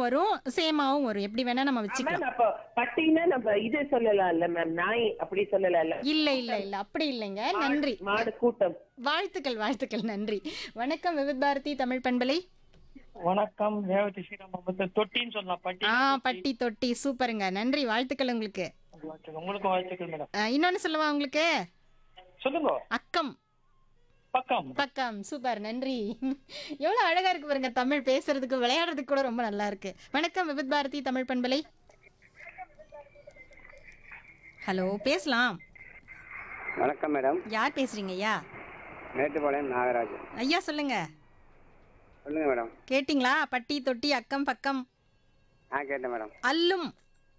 வரும் சேமாவும் வரும் எப்படி வேணா நம்ம வச்சுக்கலாம் மேம் அப்போ பட்டினா நம்ம இது சொல்லலாம்ல மேம் நாய் அப்படி சொல்லலாம்ல இல்ல இல்ல இல்ல அப்படி இல்லைங்க நன்றி மாடு கூட்டம் வாழ்த்துக்கள் வாழ்த்துக்கள் நன்றி வணக்கம் விவித் பாரதி தமிழ் பண்பலை வணக்கம் ரேவதி ஸ்ரீராம் முகமது தொட்டின்னு சொல்லலாம் பட்டி ஆ பட்டி தொட்டி சூப்பருங்க நன்றி வாழ்த்துக்கள் உங்களுக்கு வாழ்த்துக்கள். உங்களுக்கு வாழ்த்துக்கள் மேடம் ஆ, இன்னொன்னு சொல்லவா உங்களுக்கு சொல்லுங்க அக்கம் பக்கம் பக்கம் சூப்பர் நன்றி எவ்வளவு அழகா இருக்கு பாருங்க தமிழ் பேசுறதுக்கு விளையாடுறதுக்கு கூட ரொம்ப நல்லா இருக்கு வணக்கம் விவித் பாரதி தமிழ் பண்பலை ஹலோ பேசலாம் வணக்கம் மேடம் யார் பேசுறீங்க ஐயா மேட்டுப்பாளையம் நாகராஜ் ஐயா சொல்லுங்க சொல்லுங்க மேடம் கேட்டிங்களா பட்டி தொட்டி அக்கம் பக்கம் ஆ கேட்டேன் மேடம் அல்லும்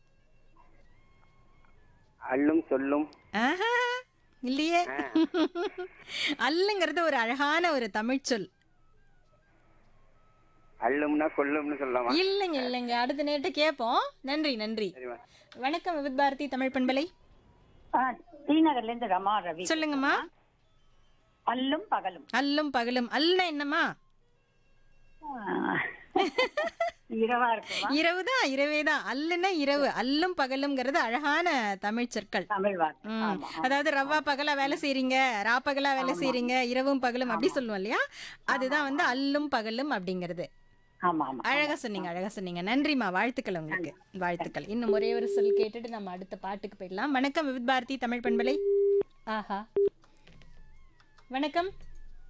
அள்ளும் சொல்லும் ஆஹா, இல்லையே அல்லுங்கிறது ஒரு அழகான ஒரு தமிழ் சொல் அள்ளும்னா கொல்லும்னு சொல்லலாமா இல்லைங்க இல்லைங்க அடுத்த நேரத்தை கேட்போம் நன்றி நன்றி சரிம்மா வணக்கம் விவித் பாரதி தமிழ் பண்பலை டி நகர்ல இருந்து ரமா ரவி சொல்லுங்கம்மா அல்லும் பகலும் அல்லும் பகலும் அல்லுனா என்னம்மா இரவா இருக்குமா இரவு தான் இரவே தான் அல்லுனா இரவு அல்லும் பகலும்ங்கிறது அழகான தமிழ் சொற்கள் தமிழ் வார்த்தை ம். ஆமா அதாவது ரவ்வா பகலா வேலை செய்றீங்க ரா பகலா வேலை செய்றீங்க இரவும் பகலும் அப்படி சொல்லுவோம் இல்லையா அதுதான் வந்து அல்லும் பகலும் அப்படிங்கிறது ஆமா ஆமா அழகா சொன்னீங்க அழகா சொன்னீங்க நன்றிம்மா வாழ்த்துக்கள் உங்களுக்கு வாழ்த்துக்கள் இன்னும் ஒரே ஒரு சொல் கேட்டுட்டு நம்ம அடுத்த பாட்டுக்கு போயிடலாம் வணக்கம் விவித் பாரதி தமிழ் பண்பலை ஆஹா வணக்கம்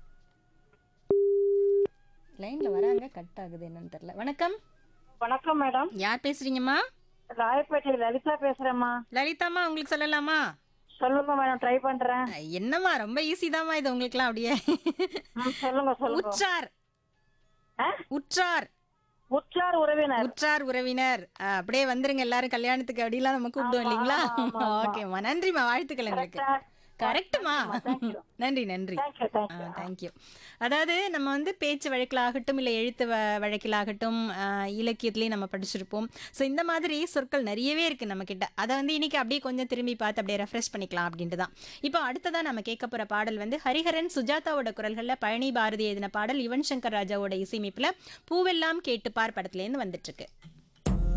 லைன்ல வராங்க கட் ஆகுது என்னன்னு தெரியல வணக்கம் வணக்கம் மேடம் யார் பேசுறீங்கம்மா ராயப்பேட்டை லலிதா பேசுறேம்மா லலிதாம்மா உங்களுக்கு சொல்லலாமா சொல்லுங்க மேடம் ட்ரை பண்றேன் என்னம்மா ரொம்ப ஈஸி தாம்மா இது உங்களுக்குலாம் அப்படியே ம், சொல்லுங்க சொல்லுங்க உற்றார் ஆ? உற்றார் உற்றார் உறவினர் உற்றார் உறவினர் ஆ, அப்படியே வந்துருங்க எல்லாரும் கல்யாணத்துக்கு அப்படிலாம் நம்ம கூப்பிடுவோம் இல்லைங்களா ஓகேம்மா நன்றிம்மா வாழ்த்துக்கள் உங்களுக்கு கரெக்டுமா நன்றி நன்றி தேங்க்யூ தேங்க்யூ தேங்க்யூ அதாவது நம்ம வந்து பேச்சு வழக்கிலாகட்டும் இல்லை எழுத்து வ- வழக்கிலாகட்டும் ஆ, இலக்கியத்திலையும் நம்ம படிச்சிருப்போம் ஸோ இந்த மாதிரி சொற்கள் நிறையவே இருக்குது நம்மக்கிட்ட அதை வந்து இன்னைக்கு அப்படியே கொஞ்சம் திரும்பி பார்த்து அப்படியே ரெஃப்ரெஷ் பண்ணிக்கலாம் அப்படின்ட்டு தான் இப்போ அடுத்ததாக நம்ம கேட்க போகிற பாடல் வந்து ஹரிஹரன் சுஜாதாவோட குரல்களில் பழனி பாரதி எழுதின பாடல் யுவன் சங்கர் ராஜாவோட இசையமைப்பில் பூவெல்லாம் கேட்டுப்பார் படத்துலேருந்து வந்துட்டுருக்கு